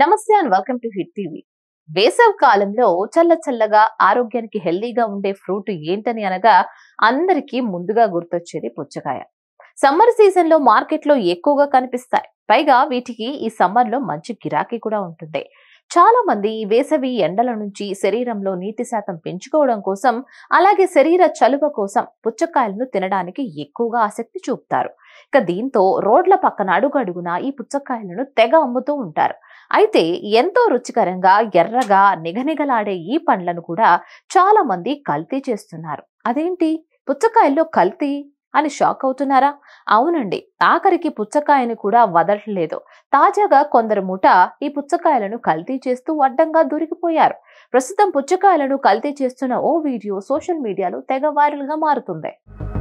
నమస్తే and welcome to hit TV వేసవి కాలంలో చల్ల చల్లగా ఆరోగ్యానికి హెల్దీగా ఉండే ఫ్రూట్ ఏంటని అనగా అందరికీ ముందుగా గుర్తొచ్చేది పుచ్చకాయ సమ్మర్ సీజన్ లో మార్కెట్ లో ఎక్కువగా కనిపిస్తాయి పైగా వీటికి ఈ సమ్మర్ లో మంచి గిరాకీ కూడా ఉంటుంది చాలా మంది ఈ వేసవి ఎండల నుంచి శరీరంలో నీటి శాతం పెంచుకోవడం కోసం అలాగే శరీర చలువ కోసం పుచ్చకాయలను తినడానికి ఎక్కువగా ఆసక్తి చూపుతారు ఇక దీంతో రోడ్ల పక్కన అడుగడుగునా ఈ పుచ్చకాయలను తెగ అమ్ముతూ ఉంటారు అయితే ఎంతో రుచికరంగా ఎర్రగా నిగనిగలాడే ఈ పండ్లను కూడా చాలా మంది కల్తీ చేస్తున్నారు అదేంటి పుచ్చకాయల్లో కల్తీ అని షాక్ అవుతున్నారా అవునండి ఆఖరికి పుచ్చకాయని కూడా వదలట్లేదు తాజాగా కొందరు ముఠ ఈ పుచ్చకాయలను కల్తీ చేస్తూ అడ్డంగా దొరికిపోయారు ప్రస్తుతం పుచ్చకాయలను కల్తీ చేస్తున్న ఓ వీడియో సోషల్ మీడియాలో తెగ వైరల్ గా మారుతుంది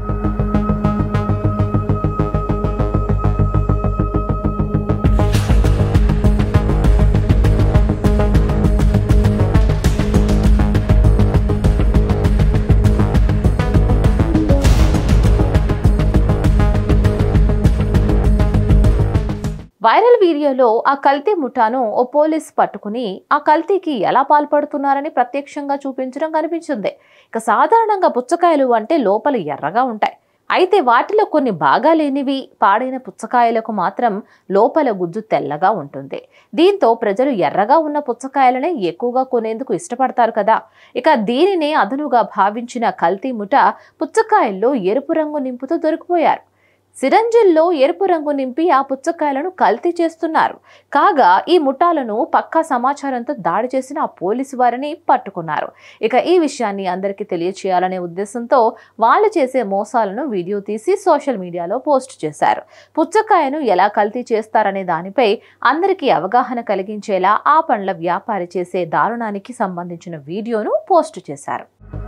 వైరల్ వీడియోలో ఆ కల్తీ ముఠాను ఓ పోలీస్ పట్టుకుని ఆ కల్తీకి ఎలా పాల్పడుతున్నారని ప్రత్యక్షంగా చూపించడం కనిపించింది ఇక సాధారణంగా పుచ్చకాయలు అంటే లోపల ఎర్రగా ఉంటాయి అయితే వాటిలో కొన్ని బాగా లేనివి పాడైన పుచ్చకాయలకు మాత్రం లోపల గుజ్జు తెల్లగా ఉంటుంది దీంతో ప్రజలు ఎర్రగా ఉన్న పుచ్చకాయలనే ఎక్కువగా కొనేందుకు ఇష్టపడతారు కదా ఇక దీనినే అదనుగా భావించిన కల్తీ ముఠ పుచ్చకాయల్లో ఎరుపు రంగు నింపుతూ దొరికిపోయారు సిరంజిల్లో ఎరుపు రంగు నింపి ఆ పుచ్చకాయలను కల్తీ చేస్తున్నారు కాగా ఈ ముఠాలను పక్కా సమాచారంతో దాడి చేసిన ఆ పోలీసు వారిని పట్టుకున్నారు ఇక ఈ విషయాన్ని అందరికీ తెలియచేయాలనే ఉద్దేశంతో వాళ్ళు చేసే మోసాలను వీడియో తీసి సోషల్ మీడియాలో పోస్ట్ చేశారు పుచ్చకాయను ఎలా కల్తీ చేస్తారనే దానిపై అందరికీ అవగాహన కలిగించేలా ఆ పండ్ల వ్యాపారి చేసే దారుణానికి సంబంధించిన వీడియోను పోస్ట్ చేశారు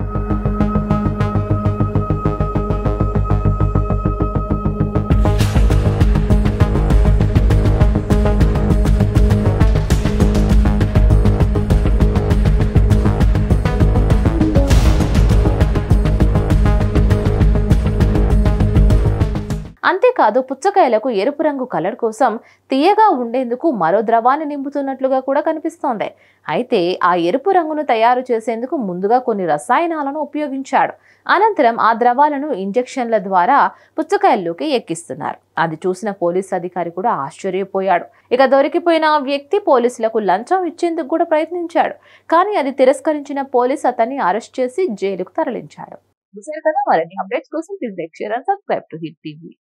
అంతేకాదు పుచ్చకాయలకు ఎరుపు రంగు కలర్ కోసం తీయగా ఉండేందుకు మరో ద్రవాన్ని నింపుతున్నట్లుగా కూడా కనిపిస్తోంది అయితే ఆ ఎరుపు రంగును తయారు చేసేందుకు ముందుగా కొన్ని రసాయనాలను ఉపయోగించాడు అనంతరం ఆ ద్రవాలను ఇంజెక్షన్ల ద్వారా పుచ్చకాయల్లోకి ఎక్కిస్తున్నారు అది చూసిన పోలీస్ అధికారి కూడా ఆశ్చర్యపోయాడు ఇక దొరికిపోయిన ఆ వ్యక్తి పోలీసులకు లంచం ఇచ్చేందుకు కూడా ప్రయత్నించాడు కానీ అది తిరస్కరించిన పోలీస్ అతన్ని అరెస్ట్ చేసి జైలుకు తరలించాడు చూసారు కదా మరిన్ని అప్డేట్స్ కోసం please like share and subscribe to hit TV